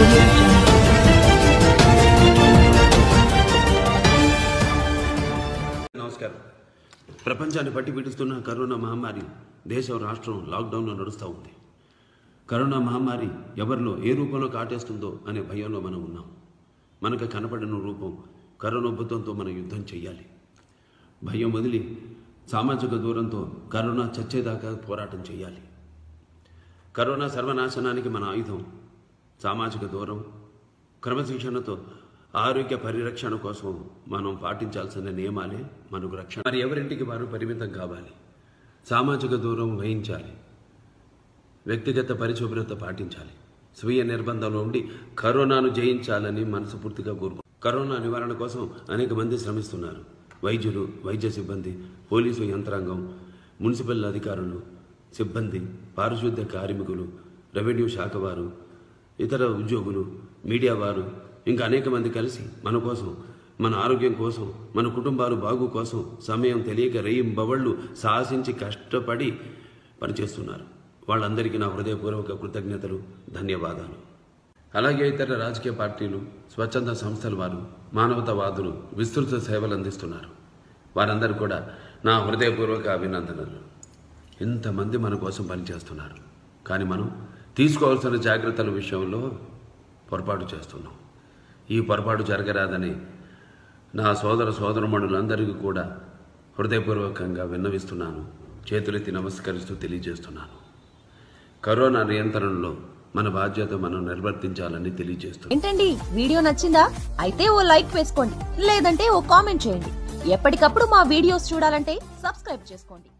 audio jungle. నమస్కారం ప్రపంచాన్ని పట్టి పీడిస్తున్న కరోనా మహమ్మారి దేశం రాష్ట్రం లాక్డౌన్లో నడుస్తూ ఉంది కరోనా మహమ్మారి ఎవరిలో ఏ రూపంలో కాటేస్తుందో అనే భయంలో మనం ఉన్నాం మనకు కనపడిన రూపం కరోనా ఉబ్బతంతో మనం యుద్ధం చేయాలి భయం వదిలి సామాజిక దూరంతో కరోనా చచ్చేదాకా పోరాటం చేయాలి కరోనా సర్వనాశనానికి మన ఆయుధం సామాజిక దూరం క్రమశిక్షణతో ఆరోగ్య పరిరక్షణ కోసం మనం పాటించాల్సిన నియమాలే మనకు రక్షణ మరి ఎవరింటికి వారు పరిమితం కావాలి సామాజిక దూరం వహించాలి వ్యక్తిగత పరిశుభ్రత పాటించాలి స్వీయ నిర్బంధంలో ఉండి కరోనాను జయించాలని మనస్ఫూర్తిగా కోరుకు కరోనా నివారణ కోసం అనేక మంది శ్రమిస్తున్నారు వైద్యులు వైద్య సిబ్బంది పోలీసు యంత్రాంగం మున్సిపల్ అధికారులు సిబ్బంది పారిశుద్ధ్య కార్మికులు రెవెన్యూ శాఖ వారు ఇతర ఉద్యోగులు మీడియా వారు ఇంకా అనేక మంది కలిసి మన కోసం మన ఆరోగ్యం కోసం మన కుటుంబాలు బాగు కోసం సమయం తెలియక రేయింబవళ్ళు సాహసించి కష్టపడి పనిచేస్తున్నారు వాళ్ళందరికీ నా హృదయపూర్వక కృతజ్ఞతలు ధన్యవాదాలు అలాగే ఇతర రాజకీయ పార్టీలు స్వచ్ఛంద సంస్థల వారు మానవతావాదులు విస్తృత సేవలు అందిస్తున్నారు వారందరూ కూడా నా హృదయపూర్వక అభినందనలు ఇంతమంది మన కోసం పనిచేస్తున్నారు కానీ మనం తీసుకోవాల్సిన జాగ్రత్తల విషయంలో పొరపాటు చేస్తున్నాం ఈ పొరపాటు జరగరాదని నా సోదర సోదరమణులందరికీ కూడా హృదయపూర్వకంగా విన్నవిస్తున్నాను చేతులెత్తి నమస్కరిస్తూ తెలియజేస్తున్నాను కరోనా నియంత్రణలో మన బాధ్యత మనం నిర్వర్తించాలని తెలియజేస్తున్నాను ఏంటండి వీడియో నచ్చిందా అయితే ఓ లైక్ వేసుకోండి లేదంటే ఓ కామెంట్ చేయండి ఎప్పటికప్పుడు మా వీడియోస్ చూడాలంటే సబ్స్క్రైబ్ చేసుకోండి